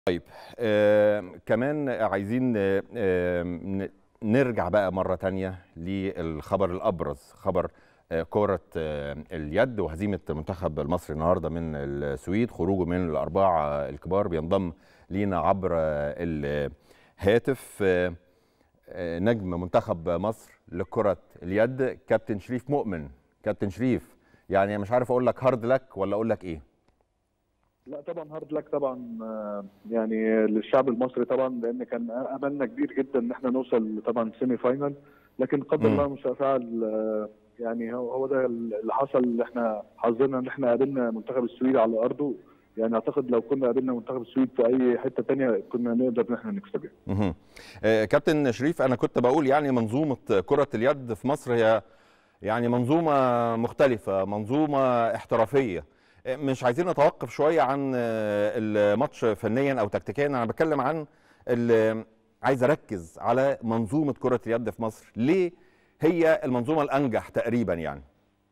طيب آه كمان عايزين آه آه نرجع بقى مرة تانية للخبر الأبرز خبر آه كرة آه اليد وهزيمة المنتخب المصري النهاردة من السويد خروجه من الأربعة الكبار بينضم لينا عبر آه الهاتف آه آه نجم منتخب مصر لكرة اليد كابتن شريف مؤمن كابتن شريف يعني مش عارف أقول لك هارد لك ولا أقول لك إيه لا طبعا هارد لك طبعا يعني للشعب المصري طبعا لان كان املنا كبير جدا ان احنا نوصل طبعا سيمي فاينل لكن قدر الله مش فعل يعني هو ده اللي حصل اللي احنا حظنا ان احنا قابلنا منتخب السويد على ارضه يعني اعتقد لو كنا قابلنا منتخب السويد في اي حته ثانيه كنا نقدر ان احنا نكسب يعني. آه كابتن شريف انا كنت بقول يعني منظومه كره اليد في مصر هي يعني منظومه مختلفه منظومه احترافيه مش عايزين نتوقف شويه عن الماتش فنيا او تكتيكيا انا بتكلم عن عايز اركز على منظومه كره اليد في مصر ليه هي المنظومه الانجح تقريبا يعني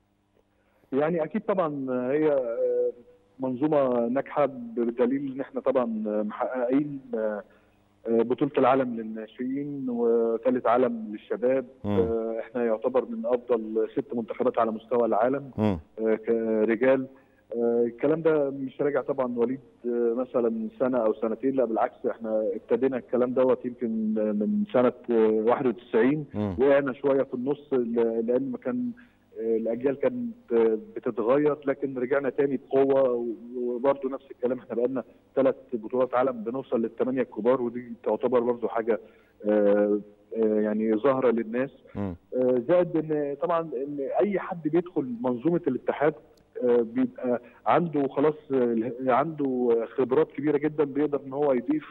يعني اكيد طبعا هي منظومه ناجحه بدليل ان احنا طبعا محققين بطوله العالم للناشئين وثالث عالم للشباب م. احنا يعتبر من افضل ست منتخبات على مستوى العالم م. كرجال الكلام ده مش راجع طبعا وليد مثلا سنه او سنتين لا بالعكس احنا ابتدينا الكلام دوت يمكن من سنه 91 وقعنا شويه في النص لان ما كان الاجيال كانت بتتغير لكن رجعنا تاني بقوه وبرده نفس الكلام احنا بقالنا ثلاث بطولات عالم بنوصل للثمانيه الكبار ودي تعتبر برده حاجه يعني ظاهره للناس زائد ان طبعا ان اي حد بيدخل منظومه الاتحاد بيبقى عنده خلاص عنده خبرات كبيره جدا بيقدر ان هو يضيف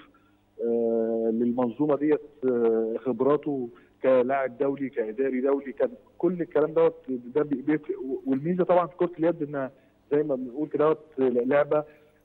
للمنظومه ديت خبراته كلاعب دولي كاداري دولي كان كل الكلام دوت ده بيفرق والميزه طبعا في كره اليد انها زي ما بنقول كده لعبه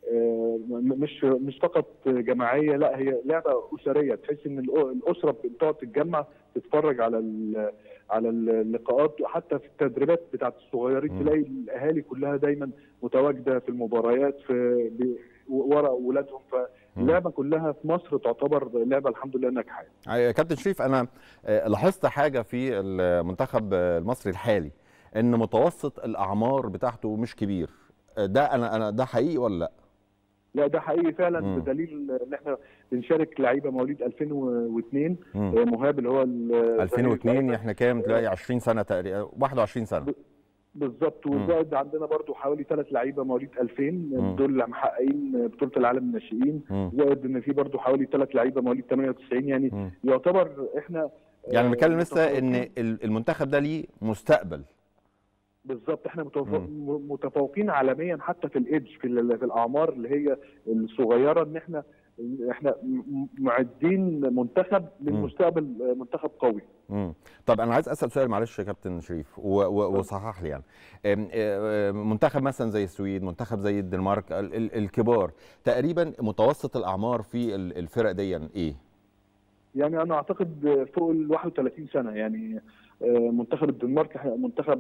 مش مش فقط جماعيه لا هي لعبه اسريه تحس ان الاسره بتقعد تتجمع تتفرج على على اللقاءات حتى في التدريبات بتاعت الصغيرين تلاقي الاهالي كلها دايما متواجده في المباريات في ورا اولادهم فاللعبه كلها في مصر تعتبر لعبه الحمد لله ناجحه كابتن شريف انا لاحظت حاجه في المنتخب المصري الحالي ان متوسط الاعمار بتاعته مش كبير ده انا انا ده حقيقي ولا لا؟ لا ده حقيقي فعلا مم. بدليل ان احنا بنشارك لعيبه مواليد 2002 مم. مهاب اللي هو 2002 احنا كام تلاقي 20 سنه تقريبا 21 سنه بالظبط وزائد عندنا برضو حوالي ثلاث لعيبه مواليد 2000 مم. دول اللي محققين بطوله العالم الناشئين زائد ان في برضو حوالي ثلاث لعيبه مواليد 98 يعني مم. يعتبر احنا يعني بنتكلم لسه ان المنتخب ده ليه مستقبل بالظبط احنا متفوقين عالميا حتى في الايدج في, في الاعمار اللي هي الصغيره ان احنا احنا معدين منتخب للمستقبل منتخب قوي. امم طب انا عايز اسال سؤال معلش يا كابتن شريف وصحح لي يعني منتخب مثلا زي السويد منتخب زي الدنمارك الكبار تقريبا متوسط الاعمار في الفرق دي ايه؟ يعني انا اعتقد فوق ال 31 سنه يعني منتخب الدنمارك منتخب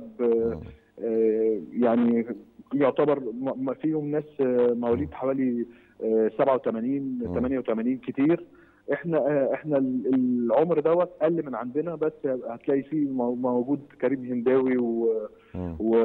يعني يعتبر فيهم ناس مواليد حوالي 87 88 كتير احنا احنا العمر دوت قل من عندنا بس هتلاقي فيه موجود كريم هنداوي و, و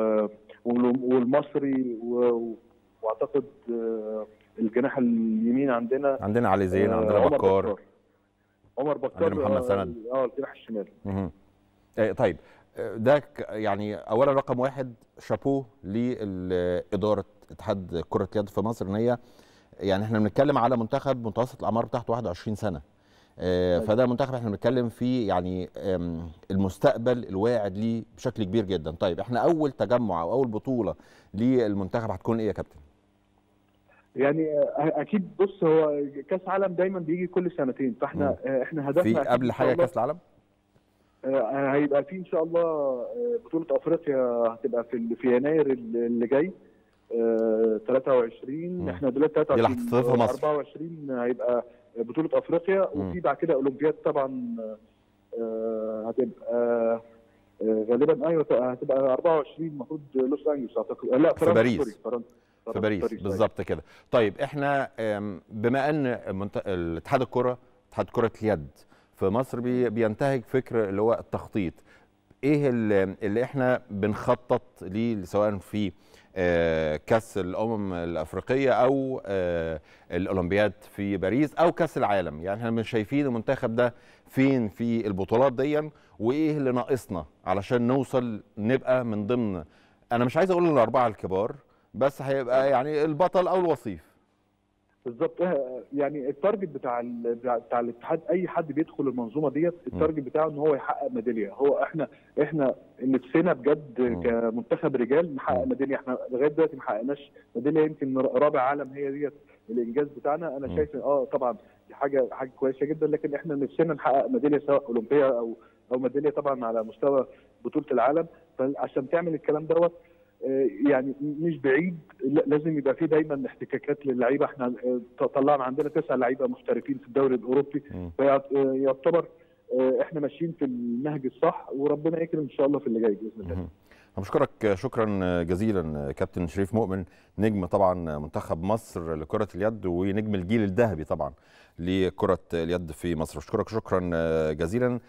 والمصري واعتقد الجناح اليمين عندنا عندنا علي زين عندنا بكار عمر بكار عندنا محمد سند اه الجناح الشمالي طيب ده يعني اولا رقم واحد شابوه لاداره اتحاد كره اليد في مصر ان هي يعني احنا بنتكلم على منتخب متوسط الاعمار بتاعته 21 سنه فده منتخب احنا بنتكلم فيه يعني المستقبل الواعد ليه بشكل كبير جدا طيب احنا اول تجمع او اول بطوله للمنتخب هتكون ايه يا كابتن يعني اكيد بص هو كاس عالم دايما بيجي كل سنتين فاحنا م. احنا هدفنا في قبل حاجه كاس العالم هيبقى في ان شاء الله بطوله افريقيا هتبقى في في يناير اللي جاي 23 م. احنا دلوقتي 23 24 هيبقى بطوله افريقيا وفي بعد كده اولمبياد طبعا هتبقى غالبا ايوه هتبقى 24 المفروض لوس انجلوس اعتقد لا في باريس فرنسا في باريس بالظبط كده طيب احنا بما ان الاتحاد الكره اتحاد كره اليد في مصر بينتهج فكر اللي هو التخطيط ايه اللي, اللي احنا بنخطط ليه سواء في كاس الامم الافريقيه او الاولمبياد في باريس او كاس العالم يعني احنا مش شايفين المنتخب ده فين في البطولات دي وايه اللي ناقصنا علشان نوصل نبقى من ضمن انا مش عايز اقول الاربعه الكبار بس هيبقى يعني البطل او الوصيف بالظبط يعني التارجت بتاع بتاع الاتحاد اي حد بيدخل المنظومه ديت التارجت بتاعه ان هو يحقق ميداليه هو احنا احنا نفسنا بجد م. كمنتخب رجال نحقق ميداليه احنا لغايه دلوقتي ما حققناش ميداليه يمكن رابع عالم هي ديت الانجاز بتاعنا انا شايف اه طبعا دي حاجه حاجه كويسه جدا لكن احنا نفسنا نحقق ميداليه سواء اولمبيه او او ميداليه طبعا على مستوى بطوله العالم فعشان تعمل الكلام دوت يعني مش بعيد لازم يبقى في دايما احتكاكات للعيبه احنا طلعنا عندنا تسع لعيبه محترفين في الدوري الاوروبي فيعتبر احنا ماشيين في النهج الصح وربنا يكرم ان شاء الله في اللي جاي باذن الله. انا بشكرك شكرا جزيلا كابتن شريف مؤمن نجم طبعا منتخب مصر لكره اليد ونجم الجيل الذهبي طبعا لكره اليد في مصر بشكرك شكرا جزيلا